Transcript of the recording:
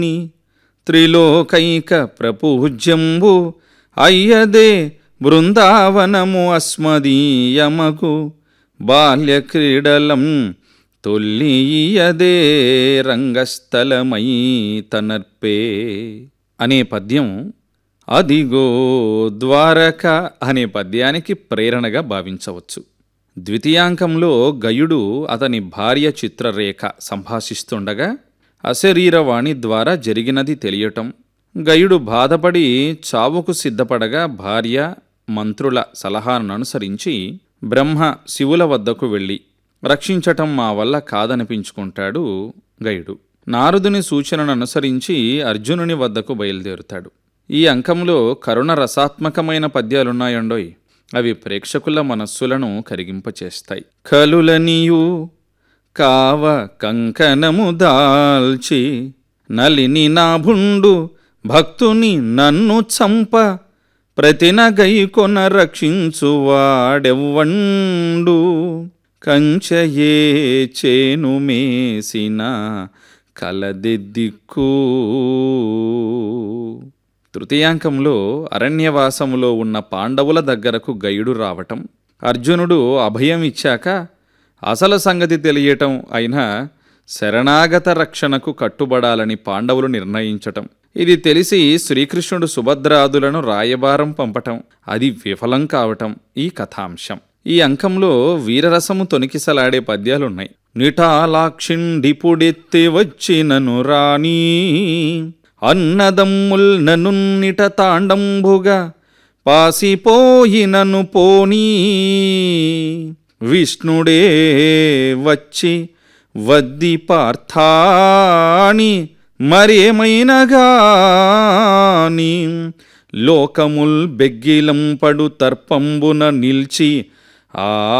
త్రిలోకైక ప్రపూజ్యంబు అయ్యదే బృందావనము అస్మదీయమగు బాల్యక్రీడలం తొల్లియదే రంగస్థలమై తనర్పే అనే పద్యం అదిగో ద్వారక అనే పద్యానికి ప్రేరణగా భావించవచ్చు ద్వితీయాంకంలో గయుడు అతని భార్య చిత్రరేఖ సంభాషిస్తుండగా అశరీరవాణి ద్వారా జరిగినది తెలియటం గయుడు బాధపడి చావుకు సిద్ధపడగా భార్య మంత్రుల సలహాను అనుసరించి బ్రహ్మ శివుల వద్దకు వెళ్ళి రక్షించటం మా వల్ల కాదనిపించుకుంటాడు గయుడు నారదుని సూచనను అనుసరించి అర్జునుని వద్దకు బయలుదేరుతాడు ఈ అంకంలో కరుణ రసాత్మకమైన పద్యాలున్నాయండోయ్ అవి ప్రేక్షకుల మనస్సులను కరిగింపచేస్తాయి కలులనియు కావ కంకణము దాల్చి నలిని నాభుండు భక్తుని నన్ను చంప ప్రతినగై కొన రక్షించువాడెవ్వండు కంచయే చేను మేసిన కలదెద్దిక్కు తృతీయాంకంలో అరణ్యవాసములో ఉన్న పాండవుల దగ్గరకు గయుడు రావటం అర్జునుడు అభయం ఇచ్చాక అసలు సంగతి తెలియటం అయినా శరణాగత రక్షణకు కట్టుబడాలని పాండవులు నిర్ణయించటం ఇది తెలిసి శ్రీకృష్ణుడు సుభద్రాదులను రాయబారం పంపటం అది విఫలం కావటం ఈ కథాంశం ఈ అంకంలో వీరరసము తొనికిసలాడే పద్యాలున్నాయి నిటాలాక్షిండిపుడెత్తి వచ్చినను రాణీ అన్నదమ్ముల్ ననున్నిట తాండంబుగా పాసిపోయినను పోనీ విష్ణుడే వచ్చి వద్ది పార్థాని మరేమైనగాని లోకముల్ బెగ్గిలంపడు తర్పంబున నిల్చి ఆ